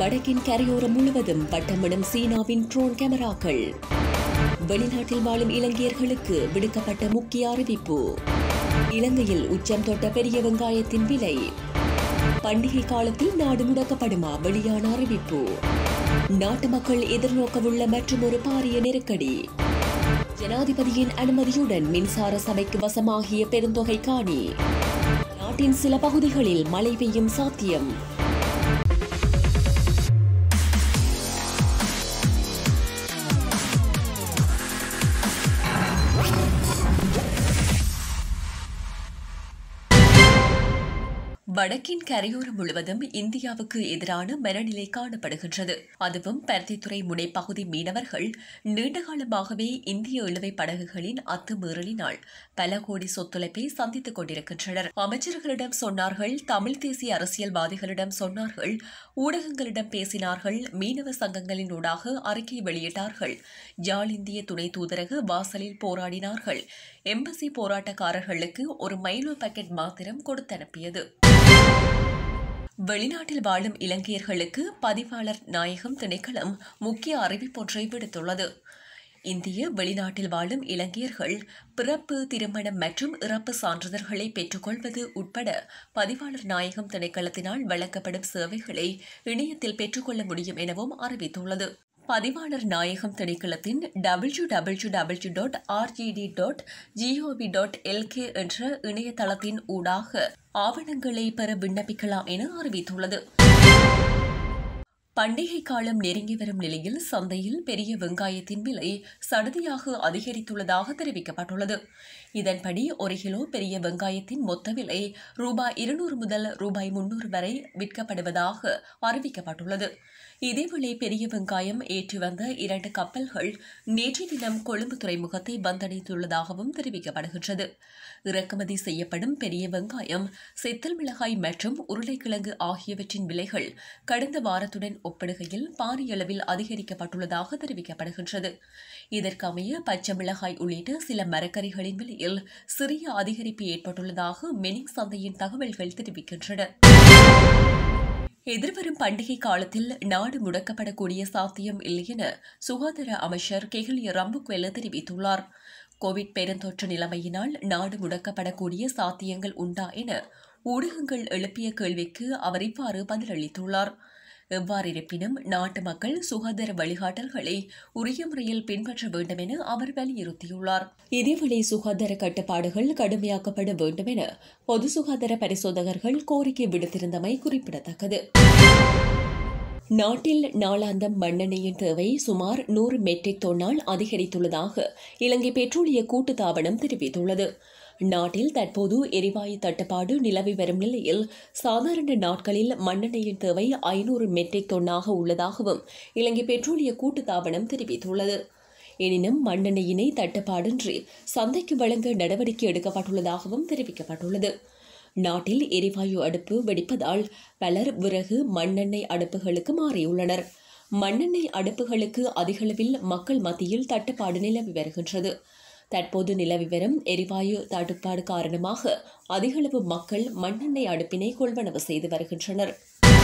வடக்கின் கரையோரம் முழுவதும் வட்டமிடும் சீனாவின் ட்ரோன் கேமராக்கள் வெளிநாட்டில் வாழும் இலங்கையர்களுக்கு விடுக்கப்பட்ட முக்கிய அறிவிப்பு இலங்கையில் உச்சம் தொட்ட பெரிய வெங்காயத்தின் விலை பண்டிகை காலத்தில் நாடு முடக்கப்படுமா வெளியான அறிவிப்பு நாட்டு மக்கள் எதிர்நோக்கவுள்ள மற்றொரு பாரிய நெருக்கடி ஜனாதிபதியின் அனுமதியுடன் மின்சார சபைக்கு வசமாகிய பெருந்தொகை காணி நாட்டின் சில பகுதிகளில் மழை பெய்யும் சாத்தியம் வடக்கின் கரையோரம் முழுவதும் இந்தியாவுக்கு எதிரான மனநிலை காணப்படுகின்றது அதுவும் பருத்தித்துறை முனைப்பகுதி மீனவர்கள் நீண்டகாலமாகவே இந்திய இழுவை படகுகளின் அத்துமீறலினால் பல கோடி சொத்துழைப்பை சந்தித்துக் கொண்டிருக்கின்றனர் அமைச்சர்களிடம் சொன்னார்கள் தமிழ் தேசிய அரசியல்வாதிகளிடம் சொன்னார்கள் ஊடகங்களிடம் பேசினார்கள் மீனவ சங்கங்களின் ஊடாக அறிக்கை வெளியிட்டார்கள் யாழ் இந்திய துணை தூதரக வாசலில் போராடினார்கள் எம்பசி போராட்டக்காரர்களுக்கு ஒரு மைலோ பாக்கெட் மாத்திரம் கொடுத்தனுப்பியது வெளிநாட்டில் வாழும் இலங்கையர்களுக்கு பதிவாளர் நாயகம் திணைக்களம் முக்கிய அறிவிப்பொன்றை விடுத்துள்ளது இந்திய வெளிநாட்டில் வாழும் இலங்கையர்கள் பிறப்பு திருமணம் மற்றும் இறப்பு சான்றிதழ்களை பெற்றுக்கொள்வது உட்பட பதிவாளர் நாயகம் திணைக்களத்தினால் வழங்கப்படும் சேவைகளை இணையத்தில் பெற்றுக்கொள்ள முடியும் எனவும் அறிவித்துள்ளது பதிவாளர் நாயகம் திணைக்களத்தின் W W W dot RGD dot GOV dot LK என்ற இணையதளத்தின் ஊடாக ஆவணங்களை பெற விண்ணப்பிக்கலாம் என அறிவித்துள்ளது பண்டிகை காலம் நெருங்கி வரும் நிலையில் சந்தையில் பெரிய வெங்காயத்தின் விலை சடுதியாக அதிகரித்துள்ளதாக தெரிவிக்கப்பட்டுள்ளது இதன்படி ஒரு கிலோ பெரிய வெங்காயத்தின் மொத்த விலை ரூபாய் இருநூறு முதல் ரூபாய் முன்னூறு வரை விற்கப்படுவதாக அறிவிக்கப்பட்டுள்ளது இதேவேளை பெரிய வெங்காயம் ஏற்றி வந்த இரண்டு கப்பல்கள் நேற்றைய தினம் கொழும்பு துறைமுகத்தை வந்தடைந்துள்ளதாகவும் தெரிவிக்கப்படுகின்றது இறக்குமதி செய்யப்படும் பெரிய வெங்காயம் செத்தல் மிளகாய் மற்றும் உருளைக்கிழங்கு ஆகியவற்றின் விலைகள் கடந்த வாரத்துடன் ஒப்பிடுகையில் பாரிய அளவில் அதிகரிக்கப்பட்டுள்ளதாக தெரிவிக்கப்படுகின்றது இதற்கமைய பச்சை மிளகாய் உள்ளிட்ட சில மரக்கறிகளின் விலையில் சிறிய அதிகரிப்பு ஏற்பட்டுள்ளதாக மெனிங் சந்தையின் தகவல்கள் தெரிவிக்கின்றன எதிர்வரும் பண்டிகை காலத்தில் நாடு முடக்கப்படக்கூடிய சாத்தியம் இல்லை என சுகாதார அமைச்சர் கெஹலிய ரம்புக்வெல தெரிவித்துள்ளார் கோவிட் பெருந்தொற்று நிலைமையினால் நாடு முடக்கப்படக்கூடிய சாத்தியங்கள் உண்டா என ஊடகங்கள் எழுப்பிய கேள்விக்கு அவர் இவ்வாறு பதிலளித்துள்ளார் எவ்வாறிருப்பினும் நாட்டு மக்கள் சுகாதார வழிகாட்டல்களை உரிய முறையில் பின்பற்ற வேண்டும் என அவர் வலியுறுத்தியுள்ளார் இதேவேளை சுகாதார கட்டுப்பாடுகள் கடுமையாக்கப்பட வேண்டும் என பொது சுகாதார பரிசோதகர்கள் கோரிக்கை விடுத்திருந்தமை குறிப்பிடத்தக்கது நாட்டில் நாளாந்தம் மண்ணெண்ணெயின் தேவை சுமார் நூறு மெட்ரிக் தொன்னால் அதிகரித்துள்ளதாக இலங்கை பெட்ரோலிய கூட்டுத்தாபனம் தெரிவித்துள்ளது நாட்டில் தற்போது எரிவாயு தட்டுப்பாடு நிலவி வரும் நிலையில் சாதாரண நாட்களில் மண்ணெண்ணெயின் தேவை ஐநூறு மெட்ரிக் தொன்னாக உள்ளதாகவும் இலங்கை பெட்ரோலிய கூட்டுத்தாபனம் தெரிவித்துள்ளது எனினும் மண்ணெண்ணெயினை தட்டுப்பாடின்றி சந்தைக்கு வழங்க நடவடிக்கை எடுக்கப்பட்டுள்ளதாகவும் தெரிவிக்கப்பட்டுள்ளது நாட்டில் எரிவாயு அடுப்பு வெடிப்பதால் பலர் விறகு மண்ணெண்ணெய் அடுப்புகளுக்கு மாறியுள்ளனர் மண்ணெண்ணெய் அடுப்புகளுக்கு அதிகளவில் மக்கள் மத்தியில் தட்டுப்பாடு நிலவி வருகின்றது தற்போது நிலவி வரும் எரிவாயு தட்டுப்பாடு காரணமாக அதிகளவு மக்கள் மண்ணெண்ணெய் அடுப்பினை கொள்வனவு செய்து வருகின்றனர்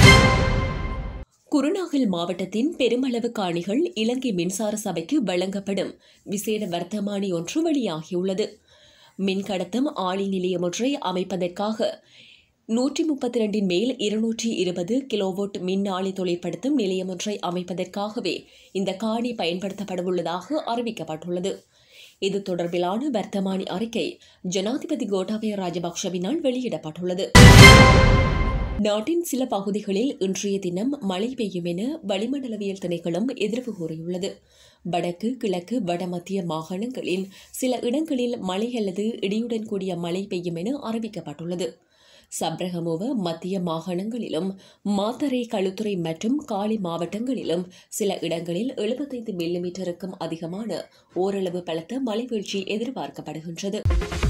குருநாகல் மாவட்டத்தின் பெருமளவு காணிகள் இலங்கை மின்சார சபைக்கு வழங்கப்படும் விசேட வர்த்தமானி ஒன்று வெளியாகியுள்ளது மின்கடத்தம் ஆளி நிலையம் ஒன்றை அமைப்பதற்காக நூற்றி முப்பத்தி ரெண்டின் மேல் இருநூற்றி இருபது கிலோவோட் மின் ஆலை தொழிற்படுத்தும் நிலையம் ஒன்றை அமைப்பதற்காகவே இந்த காணி பயன்படுத்தப்படவுள்ளதாக அறிவிக்கப்பட்டுள்ளது இது தொடர்பிலான வர்த்தமானி அறிக்கை ஜனாதிபதி கோட்டாபய ராஜபக்ஷவினால் வெளியிடப்பட்டுள்ளது நாட்டின் சில பகுதிகளில் இன்றைய தினம் மழை பெய்யும் என வளிமண்டலவியல் திணைக்களம் எதிர்வு கூறியுள்ளது வடக்கு கிழக்கு வடமத்திய மாகாணங்களில் சில இடங்களில் மழை அல்லது இடியுடன் கூடிய மழை பெய்யும் என அறிவிக்கப்பட்டுள்ளது சப்ரகமுவ மத்திய மாகாணங்களிலும் மாத்தறை களுத்துறை மற்றும் காலி மாவட்டங்களிலும் சில இடங்களில் எழுபத்தைந்து மில்லிமீட்டருக்கும் அதிகமான ஓரளவு பலத்த மழை வீழ்ச்சி எதிர்பார்க்கப்படுகின்றது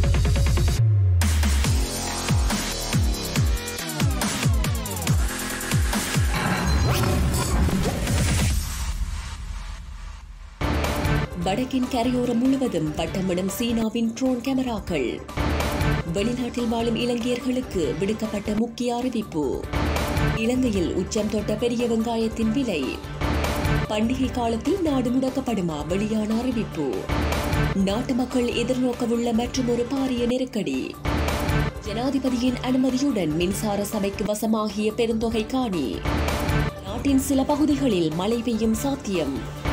வடக்கின் கரையோரம் முழுவதும் வட்டமிடும் சீனாவின் ட்ரோன் கேமராக்கள் வெளிநாட்டில் வாழும் இலங்கையர்களுக்கு விடுக்கப்பட்ட முக்கிய அறிவிப்பு இலங்கையில் உச்சம் தொட்ட பெரிய வெங்காயத்தின் விலை பண்டிகை காலத்தில் நாடு முடக்கப்படுமா வெளியான அறிவிப்பு நாட்டு மக்கள் எதிர்நோக்கவுள்ள மற்றொரு பாரிய நெருக்கடி ஜனாதிபதியின் அனுமதியுடன் மின்சார சபைக்கு வசமாகிய பெருந்தொகை காணி நாட்டின் சில பகுதிகளில் மழை பெய்யும் சாத்தியம்